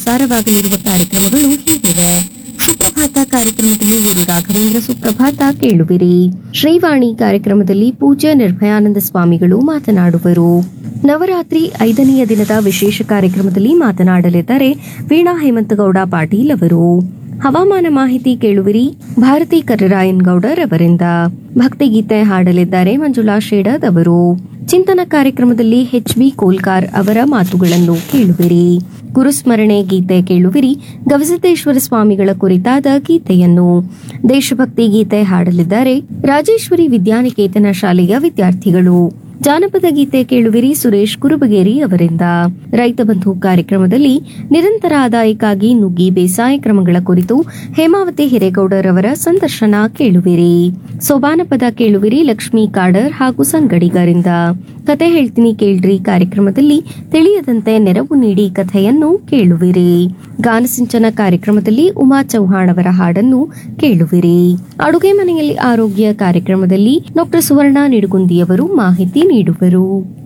ಪ್ರಸಾರವಾಗಲಿರುವ ಕಾರ್ಯಕ್ರಮಗಳು ಹೀಗಿವೆ ಸುಪ್ರಭಾತ ಕಾರ್ಯಕ್ರಮದಲ್ಲಿ ವೇಣು ರಾಘವೇಂದ್ರ ಸುಪ್ರಭಾತ ಕೇಳುವಿರಿ ಶ್ರೀವಾಣಿ ಕಾರ್ಯಕ್ರಮದಲ್ಲಿ ಪೂಜ್ಯ ನಿರ್ಭಯಾನಂದ ಸ್ವಾಮಿಗಳು ಮಾತನಾಡುವರು ನವರಾತ್ರಿ ಐದನೆಯ ದಿನದ ವಿಶೇಷ ಕಾರ್ಯಕ್ರಮದಲ್ಲಿ ಮಾತನಾಡಲಿದ್ದಾರೆ ವೀಣಾ ಹೇಮಂತಗೌಡ ಪಾಟೀಲ್ ಅವರು ಹವಾಮಾನ ಮಾಹಿತಿ ಕೇಳುವಿರಿ ಭಾರತಿ ಕರ್ರಾಯನ್ ಗೌಡರ್ ಅವರಿಂದ ಭಕ್ತಿಗೀತೆ ಹಾಡಲಿದ್ದಾರೆ ಮಂಜುಳಾ ಶೇಡದ್ ಅವರು ಚಿಂತನ ಕಾರ್ಯಕ್ರಮದಲ್ಲಿ ಎಚ್ ಬಿ ಕೋಲ್ಕಾರ್ ಅವರ ಮಾತುಗಳನ್ನು ಕೇಳುವಿರಿ ಗುರುಸ್ಮರಣೆ ಗೀತೆ ಕೇಳುವಿರಿ ಗವಿಸಿದ್ದೇಶ್ವರ ಸ್ವಾಮಿಗಳ ಕುರಿತಾದ ಗೀತೆಯನ್ನು ದೇಶಭಕ್ತಿ ಗೀತೆ ಹಾಡಲಿದ್ದಾರೆ ರಾಜೇಶ್ವರಿ ವಿದ್ಯಾನಿಕೇತನ ಶಾಲೆಯ ವಿದ್ಯಾರ್ಥಿಗಳು ಜಾನಪದ ಗೀತೆ ಕೇಳುವಿರಿ ಸುರೇಶ್ ಕುರುಬಗೇರಿ ಅವರಿಂದ ರೈತ ಬಂಧು ಕಾರ್ಯಕ್ರಮದಲ್ಲಿ ನಿರಂತರ ಆದಾಯಕ್ಕಾಗಿ ನುಗ್ಗಿ ಬೇಸಾಯ ಕ್ರಮಗಳ ಕುರಿತು ಹೇಮಾವತಿ ಹಿರೇಗೌಡರ್ ಅವರ ಸಂದರ್ಶನ ಕೇಳುವಿರಿ ಸೋಬಾನ ಪದ ಕೇಳುವಿರಿ ಲಕ್ಷ್ಮೀ ಕಾಡರ್ ಹಾಗೂ ಸಂಗಡಿಗರಿಂದ ಕತೆ ಹೇಳ್ತೀನಿ ಕೇಳ್ರಿ ಕಾರ್ಯಕ್ರಮದಲ್ಲಿ ತಿಳಿಯದಂತೆ ನೆರವು ನೀಡಿ ಕಥೆಯನ್ನು ಕೇಳುವಿರಿ ಗಾನಸಿಂಚನ ಕಾರ್ಯಕ್ರಮದಲ್ಲಿ ಉಮಾ ಚೌಹಾಣ್ ಅವರ ಹಾಡನ್ನು ಕೇಳುವಿರಿ ಅಡುಗೆ ಮನೆಯಲ್ಲಿ ಆರೋಗ್ಯ ಕಾರ್ಯಕ್ರಮದಲ್ಲಿ ಡಾಕ್ಟರ್ ಸುವರ್ಣ ನಿಡುಗುಂದಿಯವರು ಮಾಹಿತಿ ನೀಡುವರು